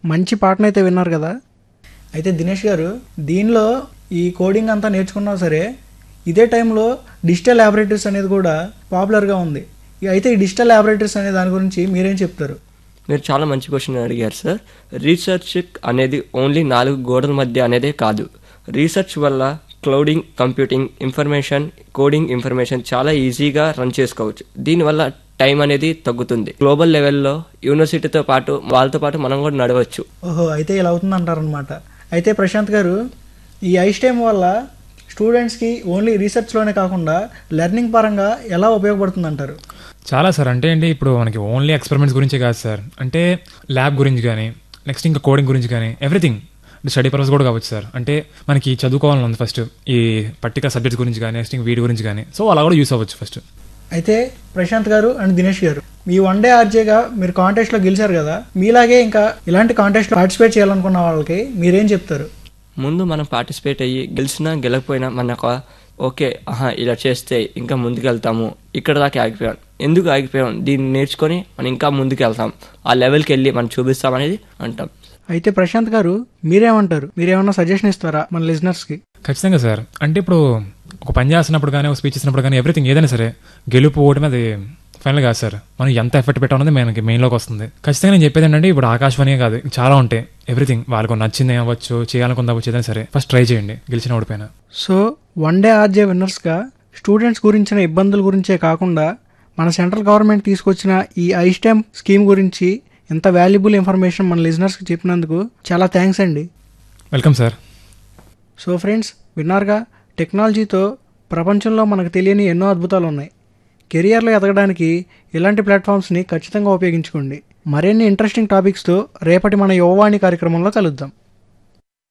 మంచి పాటనైతే విన్నారు కదా అయితే దినేష్ గారు దీనిలో ఈ కోడింగ్ అంతా నేర్చుకున్నా సరే ఇదే టైంలో డిజిటల్ ల్యాబొరేటరీస్ అనేది కూడా పాపులర్గా ఉంది ఈ- అయితే ఈ డిజిటల్ ల్యాబొరేటరీస్ అనే దాని గురించి మీరేం చెప్తారు మీరు చాలా మంచి క్వశ్చన్ అడిగారు సార్ రీసెర్చ్ అనేది ఓన్లీ నాలుగు గోడల మధ్య అనేదే కాదు రీసెర్చ్ వల్ల clouding computing information coding information చాలా ఈజీగా రన్ చేసుకోవచ్చు దీనివల్ల టైం అనేది తగ్గుతుంది గ్లోబల్ లెవెల్లో యూనివర్సిటీతో పాటు వాళ్ళతో పాటు మనం కూడా నడవచ్చు ఓహో అయితే ఇలా అవుతుంది అంటారనమాట అయితే ప్రశాంత్ గారు ఈ ఐస్టైమ్ వల్ల స్టూడెంట్స్కి ఓన్లీ రీసెర్చ్లోనే కాకుండా లెర్నింగ్ పరంగా ఎలా ఉపయోగపడుతుంది అంటారు చాలా సార్ అంటే ఏంటి ఇప్పుడు మనకి ఓన్లీ ఎక్స్పెరిమెంట్స్ గురించి కాదు సార్ అంటే ల్యాబ్ గురించి కానీ నెక్స్ట్ ఇంకా కోడింగ్ గురించి కానీ ఎవ్రీథింగ్ స్టడీ పర్పస్ కూడా కావచ్చు సార్ అంటే మనకి చదువుకోవాలని ఉంది ఫస్ట్ ఈ పర్టికులర్ సబ్జెక్ట్స్ గురించి కానీ నెక్స్ట్ ఇంక వీటి గురించి కానీ సో అలా కూడా యూస్ అవ్వచ్చు ఫస్ట్ అయితే ప్రశాంత్ గారు అండ్ దినేష్ గారు మీ వన్ డే ఆర్జేగా మీరు కాంటెస్ట్లో గెలిచారు కదా మీలాగే ఇంకా ఇలాంటి కాంటెస్ట్లో పార్టిసిపేట్ చేయాలనుకున్న వాళ్ళకి మీరేం చెప్తారు ముందు మనం పార్టిసిపేట్ అయ్యి గెలిచినా గెలకపోయినా మన ఒక ఓకే ఆహా ఇలా చేస్తే ఇంకా ముందుకెళ్తాము ఇక్కడ దాకా ఆగిపోయాం ఎందుకు ఆగిపోయాం దీన్ని నేర్చుకొని మనం ఇంకా ముందుకు వెళ్తాం ఆ లెవెల్కి వెళ్ళి మనం చూపిస్తాం అనేది అంటాం అయితే ప్రశాంత్ గారు మీరేమంటారు మీరేమన్నా సజెషన్ ఇస్తారా మన లిజనర్స్కి ఖచ్చితంగా సార్ అంటే ఇప్పుడు ఒక పని చేస్తున్నప్పుడు కానీ ఒక స్పీచ్ ఇచ్చినప్పుడు కానీ ఎవ్రీథింగ్ ఏదైనా సరే గెలుపు ఓటమి అది ఫైనల్ కాదు సార్ మనం ఎంత ఎఫర్ట్ పెట్టామన్నది మనకి మెయిన్లోకి వస్తుంది ఖచ్చితంగా నేను చెప్పేది ఏంటంటే ఇప్పుడు ఆకాశవాణి కాదు ఇంకా చాలా ఉంటాయి ఎవ్రీథింగ్ వాళ్ళకు నచ్చింది అవ్వచ్చు చేయాలనుకుంది అవ్వచ్చు ఏదైనా సరే ఫస్ట్ ట్రై చేయండి గెలిచిన ఓడిపోయినా సో వన్ డే ఆర్జే విన్నర్స్గా స్టూడెంట్స్ గురించిన ఇబ్బందుల గురించే కాకుండా మన సెంట్రల్ గవర్నమెంట్ తీసుకొచ్చిన ఈ ఐస్టెమ్ స్కీమ్ గురించి ఇంత వాల్యుబుల్ ఇన్ఫర్మేషన్ మన లిజనర్స్కి చెప్పినందుకు చాలా థ్యాంక్స్ అండి వెల్కమ్ సార్ సో ఫ్రెండ్స్ విన్నారుగా టెక్నాలజీతో ప్రపంచంలో మనకు తెలియని ఎన్నో అద్భుతాలు ఉన్నాయి కెరియర్లో ఎదగడానికి ఇలాంటి ప్లాట్ఫామ్స్ని ఖచ్చితంగా ఉపయోగించుకోండి మరిన్ని ఇంట్రెస్టింగ్ టాపిక్స్తో రేపటి మన యువవాణి కార్యక్రమంలో కలుద్దాం